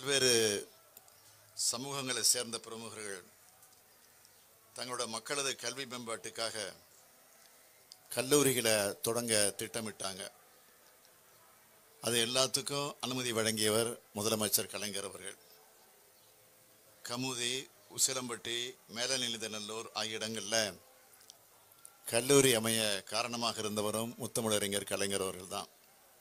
பல்வேறு சமூகங்களை சேர்ந்த பிரமுகர்கள் தங்களோட மக்களது கல்வி மேம்பாட்டுக்காக கல்லூரிகளை தொடங்க திட்டமிட்டாங்க அது எல்லாத்துக்கும் அனுமதி வழங்கியவர் முதலமைச்சர் கலைஞர் அவர்கள் கமுதி உசிலம்பட்டி மேலநிலைதநல்லூர் ஆகிய இடங்களில் கல்லூரி அமைய காரணமாக இருந்தவரும் முத்தமிழறிஞர் கலைஞர் அவர்கள் தான்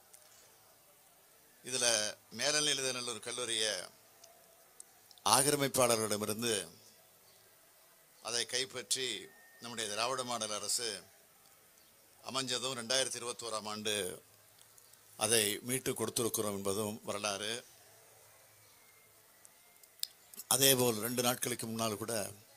இதில் மேலநிலைதநல்லூர் கல்லூரியை ஆக்கிரமிப்பாளர்களிடமிருந்து அதை கைப்பற்றி நம்முடைய திராவிட மாடல் அரசு அமைஞ்சதும் ரெண்டாயிரத்தி இருபத்தோராம் ஆண்டு அதை மீட்டு கொடுத்திருக்கிறோம் என்பதும் வரலாறு அதேபோல் ரெண்டு நாட்களுக்கு முன்னால் கூட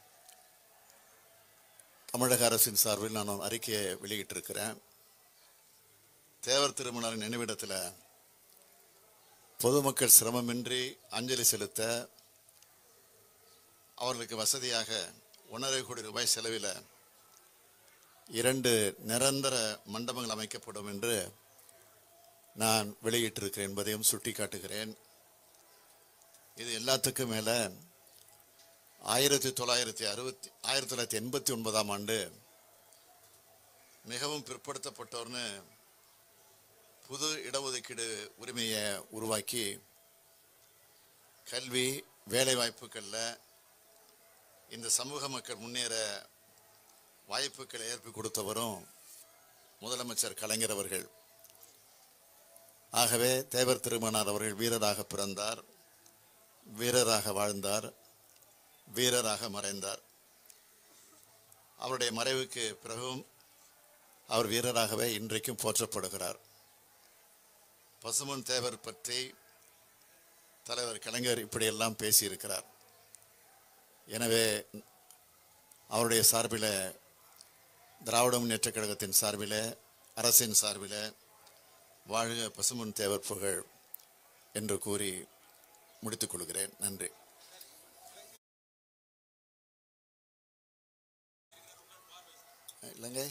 தமிழக அரசின் சார்பில் நான் ஒரு அறிக்கையை வெளியிட்டிருக்கிறேன் தேவர் திருமணர் நினைவிடத்தில் பொதுமக்கள் சிரமமின்றி அஞ்சலி செலுத்த அவர்களுக்கு வசதியாக ஒன்றரை கோடி ரூபாய் செலவில் இரண்டு நிரந்தர மண்டபங்கள் அமைக்கப்படும் என்று நான் வெளியிட்டிருக்கிறேன் என்பதையும் சுட்டிக்காட்டுகிறேன் இது எல்லாத்துக்கும் மேலே ஆயிரத்தி தொள்ளாயிரத்தி அறுபத்தி ஆயிரத்தி தொள்ளாயிரத்தி எண்பத்தி ஒன்பதாம் ஆண்டு மிகவும் பிற்படுத்தப்பட்டோர்னு புது இடஒதுக்கீடு உரிமையை உருவாக்கி கல்வி வேலைவாய்ப்புகளில் இந்த சமூக மக்கள் முன்னேற வாய்ப்புகளை ஏற்பி கொடுத்தவரும் முதலமைச்சர் கலைஞர் அவர்கள் ஆகவே தேவர் திருமணார் அவர்கள் வீரராக பிறந்தார் வீரராக வாழ்ந்தார் வீரராக மறைந்தார் அவருடைய மறைவுக்கு பிறகும் அவர் வீரராகவே இன்றைக்கும் போற்றப்படுகிறார் பசுமன் தேவர் பற்றி தலைவர் கலைஞர் இப்படியெல்லாம் பேசியிருக்கிறார் எனவே அவருடைய சார்பில் திராவிட முன்னேற்றக் கழகத்தின் சார்பில் அரசின் சார்பில் வாழ்க பசுமன் தேவர் புகழ் என்று கூறி முடித்துக் கொள்கிறேன் நன்றி இல்லைங்க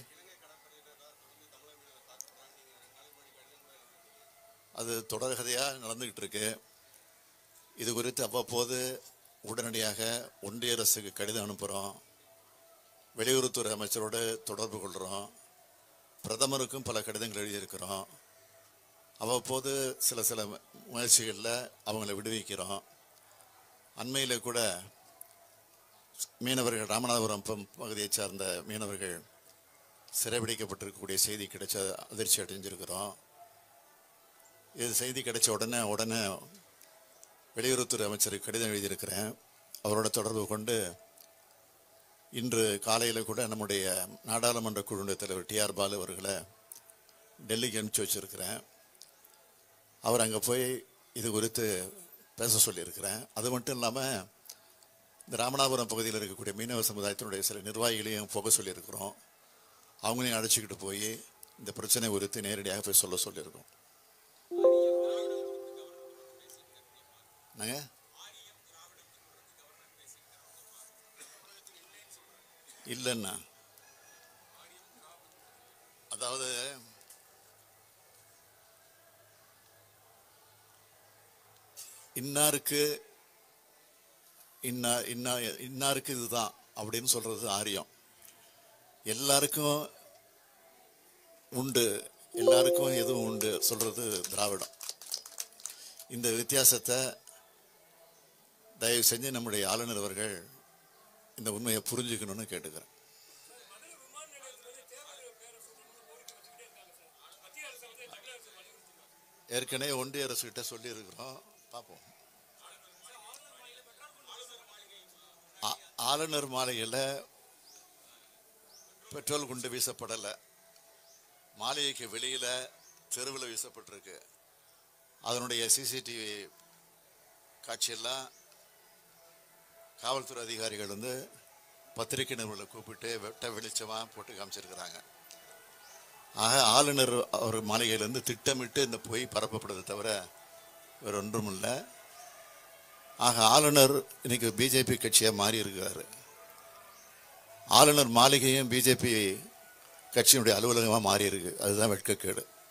அது தொடர்கதையாக நடந்துகிட்டு இருக்கு இது குறித்து அவ்வப்போது உடனடியாக ஒன்றிய அரசுக்கு கடிதம் அனுப்புகிறோம் வெளியுறவுத்துறை அமைச்சரோடு தொடர்பு கொள்கிறோம் பிரதமருக்கும் பல கடிதங்கள் எழுதியிருக்கிறோம் அவ்வப்போது சில சில முயற்சிகளில் அவங்கள விடுவிக்கிறோம் அண்மையில் கூட மீனவர்கள் ராமநாதபுரம் பம் பகுதியைச் சார்ந்த மீனவர்கள் சிறைபிடிக்கப்பட்டிருக்கக்கூடிய செய்தி கிடைச்ச அதிர்ச்சி அடைஞ்சிருக்கிறோம் இது செய்தி கிடைச்ச உடனே உடனே வெளியுறவுத்துறை அமைச்சருக்கு கடிதம் எழுதியிருக்கிறேன் அவரோட தொடர்பு கொண்டு இன்று காலையில் கூட நம்முடைய நாடாளுமன்ற குழுவின் தலைவர் டிஆர் பாலு அவர்களை டெல்லிக்கு அனுப்பிச்சி வச்சிருக்கிறேன் அவர் அங்கே போய் இது குறித்து பேச சொல்லியிருக்கிறேன் அது மட்டும் இல்லாமல் இந்த ராமநாதபுரம் பகுதியில் இருக்கக்கூடிய மீனவ சமுதாயத்தினுடைய சில நிர்வாகிகளையும் போக சொல்லியிருக்கிறோம் அவங்களையும் அழைச்சிக்கிட்டு போய் இந்த பிரச்சனை குறித்து நேரடியாக போய் சொல்ல சொல்லியிருக்கோம் என்னங்க இல்லைன்னா அதாவது இன்னாருக்கு இன்னா இன்னா இன்னாருக்கு இதுதான் அப்படின்னு சொல்றது ஆரியம் எல்லாருக்கும் உண்டு எல்லாருக்கும் எதுவும் உண்டு சொல்றது திராவிடம் இந்த வித்தியாசத்தை தயவு செஞ்சு நம்முடைய ஆளுநர் அவர்கள் இந்த உண்மையை புரிஞ்சுக்கணும்னு கேட்டுக்கிறேன் ஏற்கனவே ஒன்றிய அரசு கிட்ட சொல்லி இருக்கிறோம் பார்ப்போம் ஆ- ஆளுநர் மாளிகையில் பெட்ரோல் குண்டு வீசப்படலை மாளிகைக்கு வெளியில் தெருவில் வீசப்பட்டிருக்கு அதனுடைய சிசிடிவி காட்சியெல்லாம் காவல்துறை அதிகாரிகள் வந்து பத்திரிகை நிறுவனங்களை கூப்பிட்டு வெட்ட வெளிச்சமாக போட்டு காமிச்சிருக்கிறாங்க ஆக ஆளுநர் அவர் மாளிகையிலேருந்து திட்டமிட்டு இந்த பொய் பரப்பப்படுறதை தவிர வேறு ஒன்றும் இல்லை ஆக ஆளுநர் இன்னைக்கு பிஜேபி கட்சியாக மாறி இருக்கிறாரு ஆளுநர் மாளிகையும் பிஜேபி கட்சியினுடைய அலுவலகமாக மாறி இருக்கு அதுதான் வெட்கக்கேடு